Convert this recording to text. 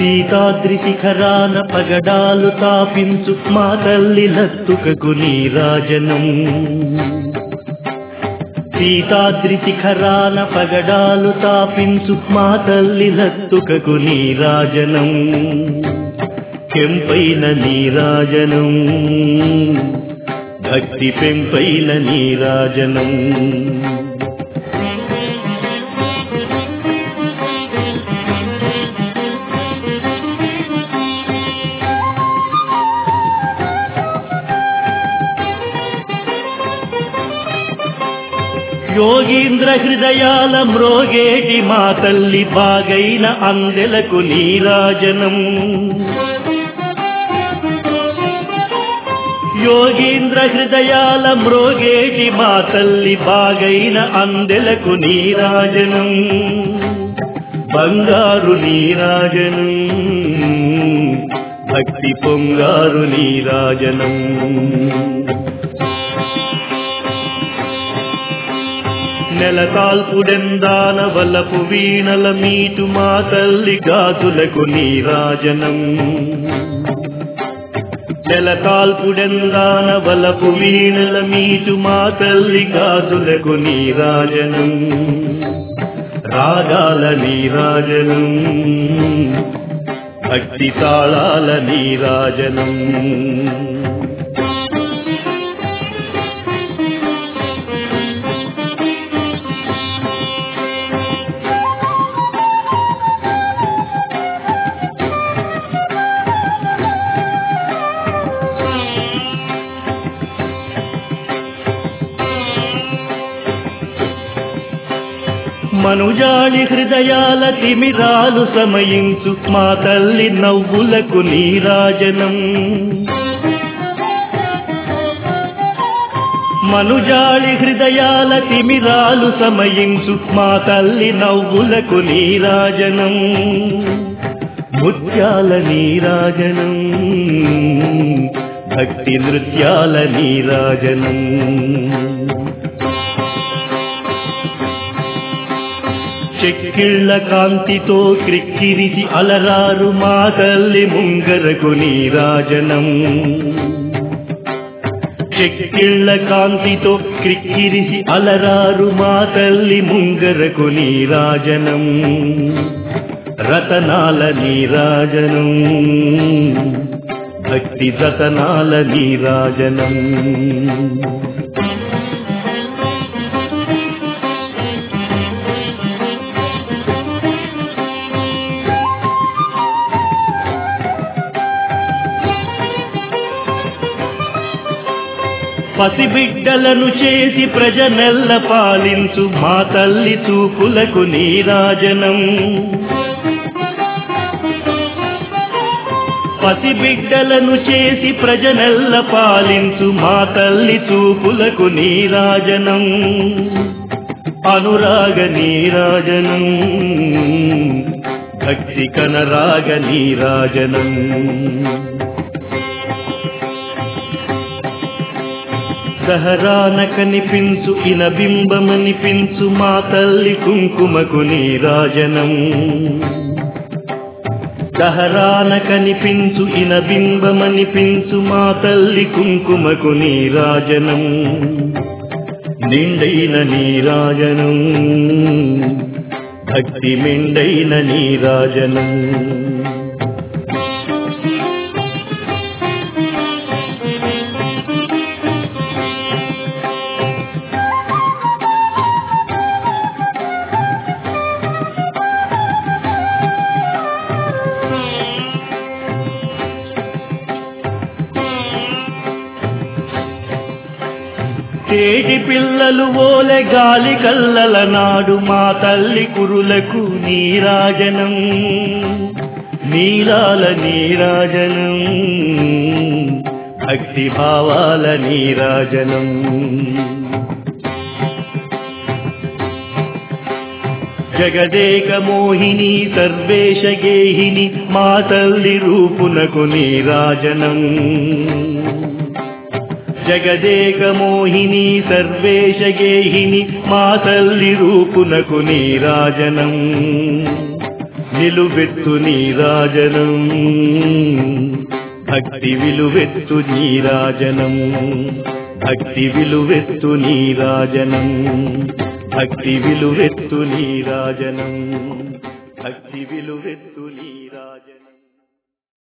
సీతాద్రి శిఖరాన పగడాలు తాపించు మా తల్లి లత్తుకకు నీరాజనం సీతాద్రి శిఖరాన పగడాలు తాపించు మా తల్లి లత్తుకకు నీరాజనం కెంపైన నీరాజనం భక్తి పెంపైన నీరాజనం యోగీంద్ర హృదయాల మ్రోగేటి మా తల్లి బాగైన అందెలకు నీరాజనం యోగీంద్ర హృదయాల మ్రోగేటి మా తల్లి బాగైన అందెలకు నీరాజనం బంగారు నీరాజనం భక్తి పొంగారు నీరాజనం నెలతాల్పుడెందాన వలపు వీణల మీటు మా తల్లి గాజులకు నీరాజనం నెలతాల్పుడెందాన వలపు వీణల మీటు మా తల్లి గాజులకు నీరాజనం రాగాల నీరాజనం భక్తి తాళాల నీరాజనం మనుజాళి హృదయాల తిమిరాలు సమయించు మా తల్లి నవ్వులకు నీరాజనం మనుజాళి హృదయాల తిమిరాలు సమయించు మా తల్లి నవ్వులకు నీరాజనం ముత్యాల నీరాజనం భక్తి నృత్యాల నీరాజనం చెక్కిళ్ళ కాంతితో క్రిక్కిరిసి అలరారు మా తల్లి ముంగరకు నీరాజనం చెక్కిళ్ళ కాంతితో క్రిక్కిరిసి అలరారు మా తల్లి ముంగరకు నీరాజనం రతనాల నీరాజనం భక్తి రతనాల నీరాజనం పసిబిడ్డలను చేసి ప్రజనెల్ల పాలించు మా తల్లి చూపులకు నీరాజనం పసిబిడ్డలను చేసి ప్రజనెల్ల పాలించు మా తల్లి చూపులకు నీరాజనం అనురాగ నీరాజనం భక్తి కనరాగ నీరాజనం సహరాన కనిపించు ఇన బింబమనిపించు మా తల్లి కుంకుమకు నీరాజనం దహరాన కనిపించు ఇన బింబమనిపించు మా తల్లి కుంకుమకు నీరాజనం నిండైన నీరాజనం భక్తి మెండైన నీరాజనం తేటి పిల్లలు ఓలె గాలి కల్లల నాడు మా తల్లి కురులకు నీరాజనం నీలాల నీరాజనం భక్తి భావాల నీరాజనం జగదేక మోహిని సర్వేశ గేహిని మా తల్లి రూపునకు నీరాజనం జగదేక మోహిని సర్వేశ గేహిని మా తల్లి రూపునకు నీరాజనం నిలువెత్తు నీరాజనం భక్తి విలువెత్తు నీరాజనం భక్తి విలువెత్తు నీరాజనం భక్తి విలువెత్తు నీరాజనం భక్తి విలువెత్తు నీరాజనం